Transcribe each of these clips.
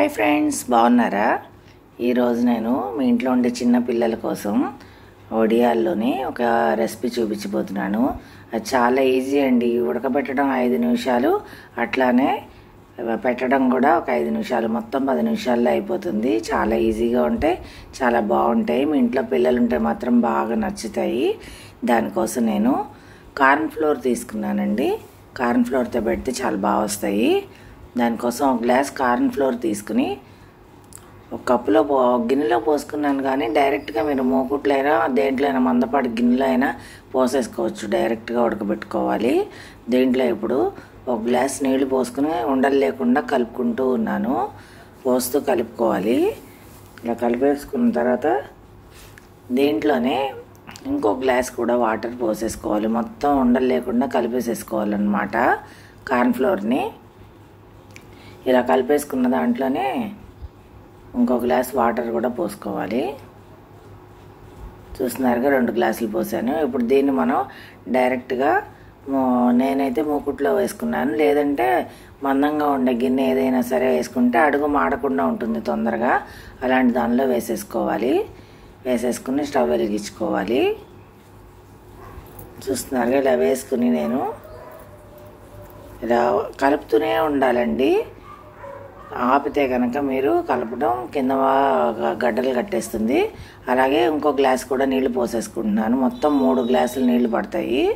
hi friends బాగున్నారా ఈరోజు నేను మీ ఇంట్లో ఉండే చిన్న పిల్లల కోసం ఒడియాల్లోని ఒక రెసిపీ చూపించబోతున్నాను అది చాలా ఈజీ అండి ఉడకబెట్టడం ఐదు నిమిషాలు అట్లానే పెట్టడం కూడా ఒక ఐదు నిమిషాలు మొత్తం పది నిమిషాల్లో అయిపోతుంది చాలా ఈజీగా ఉంటాయి చాలా బాగుంటాయి మీ ఇంట్లో పిల్లలు ఉంటే మాత్రం బాగా నచ్చుతాయి దానికోసం నేను కార్న్ ఫ్లోర్ తీసుకున్నానండి కార్న్ ఫ్లోర్తో పెడితే చాలా బాగా వస్తాయి దానికోసం ఒక గ్లాస్ కార్న్ ఫ్లోర్ తీసుకుని ఒక కప్పులో పో ఒక గిన్నెలో పోసుకున్నాను కానీ డైరెక్ట్గా మీరు మూకుట్లో అయినా దేంట్లో అయినా మందపాటి గిన్నెలో అయినా పోసేసుకోవచ్చు డైరెక్ట్గా ఉడకబెట్టుకోవాలి దేంట్లో ఇప్పుడు ఒక గ్లాస్ నీళ్లు పోసుకుని ఉండలు లేకుండా కలుపుకుంటూ ఉన్నాను పోస్తూ కలుపుకోవాలి ఇలా కలిపేసుకున్న తర్వాత దీంట్లోనే ఇంకో గ్లాస్ కూడా వాటర్ పోసేసుకోవాలి మొత్తం ఉండలు లేకుండా కలిపేసేసుకోవాలన్నమాట కార్న్ ఫ్లోర్ని ఇలా కలిపేసుకున్న దాంట్లోనే ఇంకో గ్లాస్ వాటర్ కూడా పోసుకోవాలి చూస్తున్నారుగా రెండు గ్లాసులు పోసాను ఇప్పుడు దీన్ని మనం డైరెక్ట్గా నేనైతే మూకుట్లో వేసుకున్నాను లేదంటే మందంగా ఉండే గిన్నె ఏదైనా సరే వేసుకుంటే అడుగు మాడకుండా ఉంటుంది తొందరగా అలాంటి దానిలో వేసేసుకోవాలి వేసేసుకుని స్టవ్ వెలిగించుకోవాలి చూస్తున్నారుగా ఇలా వేసుకుని నేను ఇలా కలుపుతూనే ఉండాలండి ఆపితే కనుక మీరు కలపడం కింద గడ్డలు కట్టేస్తుంది అలాగే ఇంకో గ్లాస్ కూడా నీళ్లు పోసేసుకుంటున్నాను మొత్తం మూడు గ్లాసులు నీళ్లు పడతాయి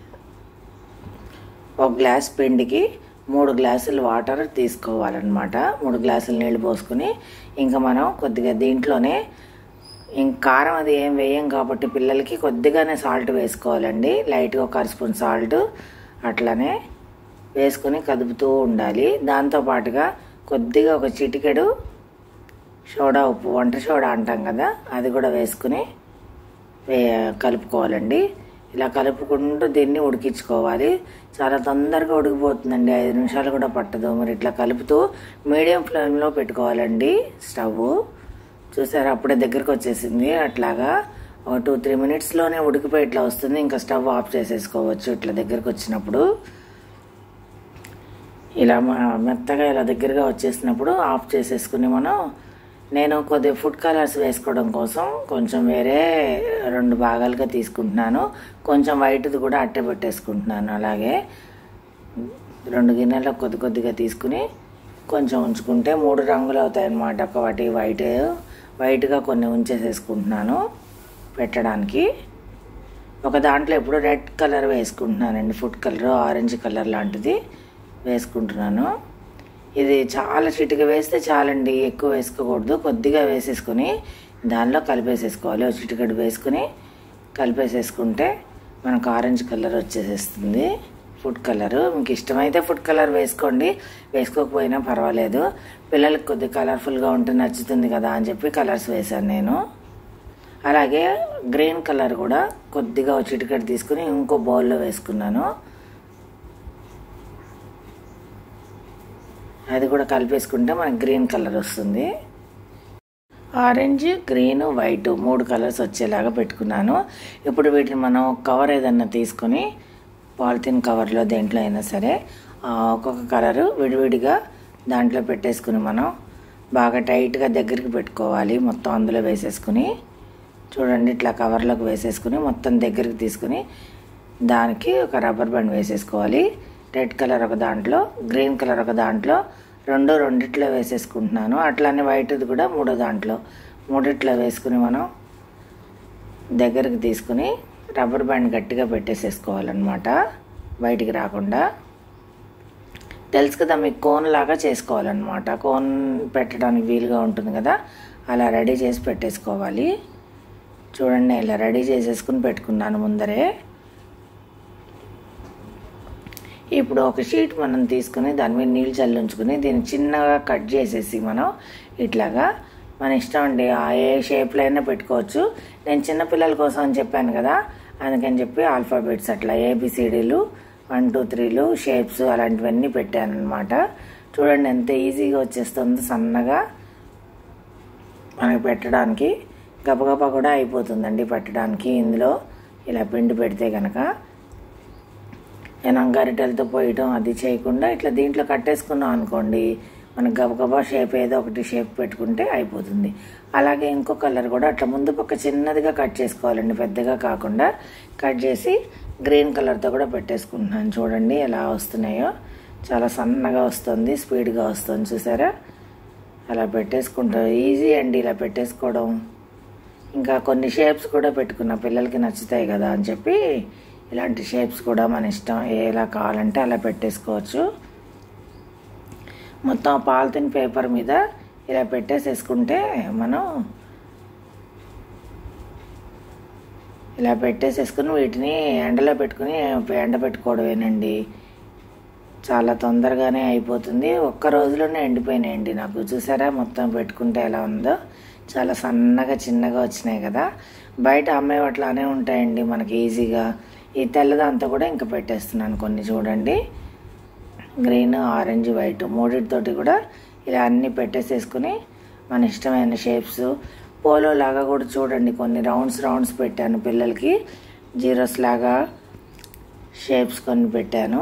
ఒక గ్లాస్ పిండికి మూడు గ్లాసులు వాటర్ తీసుకోవాలన్నమాట మూడు గ్లాసులు నీళ్లు పోసుకుని ఇంకా మనం కొద్దిగా దీంట్లోనే ఇంక కారం అది ఏం వేయం కాబట్టి పిల్లలకి కొద్దిగానే సాల్ట్ వేసుకోవాలండి లైట్గా ఒక అర స్పూన్ సాల్ట్ అట్లానే వేసుకొని కదుపుతూ ఉండాలి దాంతోపాటుగా కొద్దిగా ఒక చిటికెడు సోడా ఉప్పు వంట సోడా అంటాం కదా అది కూడా వేసుకుని వే కలుపుకోవాలండి ఇలా కలుపుకుంటూ దీన్ని ఉడికించుకోవాలి చాలా తొందరగా ఉడికిపోతుందండి ఐదు నిమిషాలు కూడా పట్టదు మరి ఇట్లా కలుపుతూ మీడియం ఫ్లేమ్లో పెట్టుకోవాలండి స్టవ్ చూసారా అప్పుడే దగ్గరకు వచ్చేసింది అట్లాగా ఒక టూ త్రీ మినిట్స్లోనే ఉడికిపోయి ఇట్లా వస్తుంది ఇంకా స్టవ్ ఆఫ్ చేసేసుకోవచ్చు ఇట్లా దగ్గరకు వచ్చినప్పుడు ఇలా మెత్తగా ఇలా దగ్గరగా వచ్చేసినప్పుడు ఆఫ్ చేసేసుకుని మనం నేను కొద్దిగా ఫుడ్ కలర్స్ వేసుకోవడం కోసం కొంచెం వేరే రెండు భాగాలుగా తీసుకుంటున్నాను కొంచెం వైట్ది కూడా అట్టే పెట్టేసుకుంటున్నాను అలాగే రెండు గిన్నెలో కొద్ది కొద్దిగా తీసుకుని కొంచెం ఉంచుకుంటే మూడు రంగులు అవుతాయి అన్నమాట ఒకటి వైట్ వైట్గా కొన్ని ఉంచేసేసుకుంటున్నాను పెట్టడానికి ఒక దాంట్లో ఎప్పుడు రెడ్ కలర్ వేసుకుంటున్నానండి ఫుడ్ కలర్ ఆరెంజ్ కలర్ లాంటిది వేసుకుంటున్నాను ఇది చాలా చిటిక వేస్తే చాలండి ఎక్కువ వేసుకోకూడదు కొద్దిగా వేసేసుకొని దానిలో కలిపేసేసుకోవాలి ఒక చిటికడు వేసుకుని కలిపేసేసుకుంటే మనకు ఆరెంజ్ కలర్ వచ్చేసేస్తుంది ఫుడ్ కలర్ మీకు ఇష్టమైతే ఫుడ్ కలర్ వేసుకోండి వేసుకోకపోయినా పర్వాలేదు పిల్లలకి కొద్దిగా కలర్ఫుల్గా ఉంటే నచ్చుతుంది కదా అని చెప్పి కలర్స్ వేశాను నేను అలాగే గ్రీన్ కలర్ కూడా కొద్దిగా చిటికెట్ తీసుకుని ఇంకో బౌల్లో వేసుకున్నాను అది కూడా కలిపేసుకుంటే మనకి గ్రీన్ కలర్ వస్తుంది ఆరెంజ్ గ్రీన్ వైట్ మూడు కలర్స్ వచ్చేలాగా పెట్టుకున్నాను ఇప్పుడు వీటిని మనం కవర్ ఏదన్నా తీసుకొని పాలిథిన్ కవర్లో దేంట్లో అయినా సరే ఒక్కొక్క కలరు విడివిడిగా దాంట్లో పెట్టేసుకుని మనం బాగా టైట్గా దగ్గరికి పెట్టుకోవాలి మొత్తం అందులో వేసేసుకుని చూడండి ఇట్లా కవర్లోకి వేసేసుకుని మొత్తం దగ్గరికి తీసుకుని దానికి ఒక రబ్బర్ బ్యాండ్ వేసేసుకోవాలి రెడ్ కలర్ ఒక దాంట్లో గ్రీన్ కలర్ ఒక దాంట్లో రెండు రెండిట్లో వేసేసుకుంటున్నాను అట్లానే వైట్ది కూడా మూడో దాంట్లో మూడిట్లో వేసుకుని మనం దగ్గరికి తీసుకుని రబ్బర్ బ్యాండ్ గట్టిగా పెట్టేసేసుకోవాలన్నమాట బయటికి రాకుండా తెలుసు కదా మీకు కోన్ లాగా చేసుకోవాలన్నమాట కోన్ పెట్టడానికి వీలుగా ఉంటుంది కదా అలా రెడీ చేసి పెట్టేసుకోవాలి చూడండి ఇలా రెడీ చేసేసుకుని పెట్టుకున్నాను ముందరే ఇప్పుడు ఒక షీట్ మనం తీసుకుని దాని మీద నీళ్ళు చల్లుంచుకుని దీన్ని చిన్నగా కట్ చేసేసి మనం ఇట్లాగా మన ఇష్టం అండి ఏ షేప్లో అయినా పెట్టుకోవచ్చు నేను చిన్నపిల్లల కోసం అని చెప్పాను కదా అందుకని చెప్పి ఆల్ఫాబెట్స్ అట్లా ఏబిసిడీలు వన్ టూ త్రీలు షేప్స్ అలాంటివన్నీ పెట్టాను అనమాట చూడండి ఎంత ఈజీగా వచ్చేస్తుందో సన్నగా మనకి పెట్టడానికి గబగబా కూడా అయిపోతుందండి పెట్టడానికి ఇందులో ఇలా పిండి పెడితే కనుక నేను గరిటెలతో పోయటం అది చేయకుండా ఇట్లా దీంట్లో కట్టేసుకున్నాం అనుకోండి మనకు గబగబా షేప్ ఏదో ఒకటి షేప్ పెట్టుకుంటే అయిపోతుంది అలాగే ఇంకో కలర్ కూడా అట్లా ముందు పక్క చిన్నదిగా కట్ చేసుకోవాలండి పెద్దగా కాకుండా కట్ చేసి గ్రీన్ కలర్తో కూడా పెట్టేసుకుంటున్నాను చూడండి ఎలా వస్తున్నాయో చాలా సన్నగా వస్తుంది స్పీడ్గా వస్తుంది చూసారా అలా పెట్టేసుకుంటారు ఈజీ అండి ఇలా పెట్టేసుకోవడం ఇంకా కొన్ని షేప్స్ కూడా పెట్టుకున్న పిల్లలకి నచ్చుతాయి కదా అని చెప్పి ఇలాంటి షేప్స్ కూడా మన ఇష్టం ఎలా కావాలంటే అలా పెట్టేసుకోవచ్చు మొత్తం పాలిథిన్ పేపర్ మీద ఇలా పెట్టేసేసుకుంటే మనం ఇలా పెట్టేసేసుకుని వీటిని ఎండలో పెట్టుకుని ఎండ పెట్టుకోవడమేనండి చాలా తొందరగానే అయిపోతుంది ఒక్క రోజులోనే ఎండిపోయినాయండి నాకు చూసారా మొత్తం పెట్టుకుంటే ఎలా ఉందో చాలా సన్నగా చిన్నగా వచ్చినాయి కదా బయట అమ్మే అట్లానే ఉంటాయండి మనకి ఈజీగా ఈ తెల్లదంతా కూడా ఇంకా పెట్టేస్తున్నాను కొన్ని చూడండి గ్రీన్ ఆరెంజ్ వైట్ మూడింటితోటి కూడా ఇలా అన్నీ పెట్టేసేసుకుని మన ఇష్టమైన షేప్స్ పోలో లాగా కూడా చూడండి కొన్ని రౌండ్స్ రౌండ్స్ పెట్టాను పిల్లలకి జీరోస్ లాగా షేప్స్ కొన్ని పెట్టాను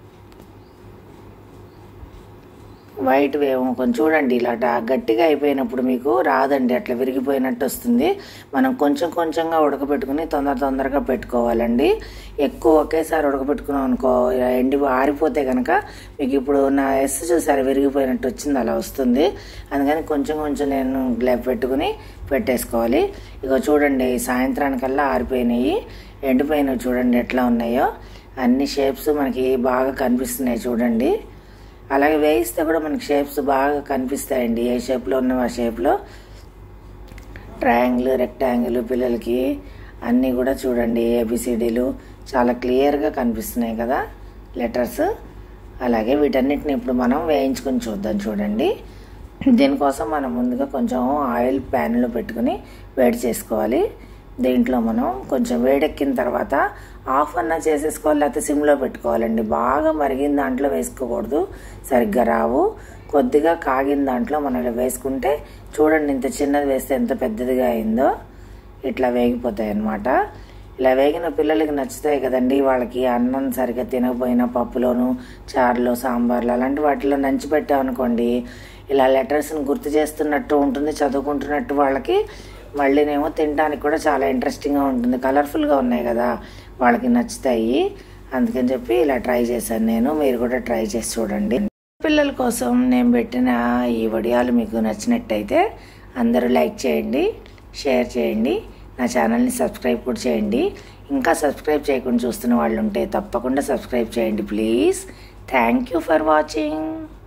వైట్ ఏమో కొంచెం చూడండి ఇలా గట్టిగా అయిపోయినప్పుడు మీకు రాదండి అట్లా విరిగిపోయినట్టు వస్తుంది మనం కొంచెం కొంచెంగా ఉడకబెట్టుకుని తొందర తొందరగా పెట్టుకోవాలండి ఎక్కువ ఒకేసారి ఉడకబెట్టుకున్నాం అనుకో ఎండి ఆరిపోతే కనుక మీకు ఇప్పుడు నా ఎస్ చూసారు విరిగిపోయినట్టు వచ్చింది అలా వస్తుంది అందుకని కొంచెం కొంచెం నేను గ్లాబ్ పెట్టుకుని పెట్టేసుకోవాలి ఇక చూడండి సాయంత్రానికల్లా ఆరిపోయినాయి ఎండిపోయినవి చూడండి ఎట్లా ఉన్నాయో అన్ని షేప్స్ మనకి బాగా కనిపిస్తున్నాయి చూడండి అలాగే వేయిస్తే కూడా మనకి షేప్స్ బాగా కనిపిస్తాయండి ఏ షేప్లో ఉన్న ఆ షేప్లో ట్రయాంగిల్ రెక్టాంగిల్ పిల్లలకి అన్నీ కూడా చూడండి ఏబిసిడీలు చాలా క్లియర్గా కనిపిస్తున్నాయి కదా లెటర్స్ అలాగే వీటన్నిటిని ఇప్పుడు మనం వేయించుకొని చూద్దాం చూడండి దీనికోసం మనం ముందుగా కొంచెం ఆయిల్ ప్యాన్లో పెట్టుకుని వేడి చేసుకోవాలి దీంట్లో మనం కొంచెం వేడెక్కిన తర్వాత ఆఫ్ అన్న చేసేసుకోవాలి లేకపోతే సిమ్లో పెట్టుకోవాలండి బాగా మరిగిన దాంట్లో వేసుకోకూడదు సరిగ్గా రావు కొద్దిగా కాగిన దాంట్లో మనం ఇలా వేసుకుంటే చూడండి ఇంత చిన్నది వేస్తే ఎంత పెద్దదిగా అయిందో ఇట్లా వేగిపోతాయి అన్నమాట ఇలా వేగిన పిల్లలకి నచ్చుతాయి కదండి వాళ్ళకి అన్నం సరిగ్గా తినకపోయినా పప్పులోను చారులో సాంబార్లు అలాంటి వాటిలో నంచి పెట్టామనుకోండి ఇలా లెటర్స్ని గుర్తు చేస్తున్నట్టు ఉంటుంది చదువుకుంటున్నట్టు వాళ్ళకి మళ్ళీనేమో తినడానికి కూడా చాలా ఇంట్రెస్టింగ్గా ఉంటుంది కలర్ఫుల్గా ఉన్నాయి కదా వాళ్ళకి నచ్చుతాయి అందుకని చెప్పి ఇలా ట్రై చేశాను నేను మీరు కూడా ట్రై చేసి చూడండి పిల్లల కోసం నేను పెట్టిన ఈ వడియాలు మీకు నచ్చినట్టయితే అందరూ లైక్ చేయండి షేర్ చేయండి నా ఛానల్ని సబ్స్క్రైబ్ కూడా చేయండి ఇంకా సబ్స్క్రైబ్ చేయకుండా చూస్తున్న వాళ్ళు ఉంటే తప్పకుండా సబ్స్క్రైబ్ చేయండి please thank you for watching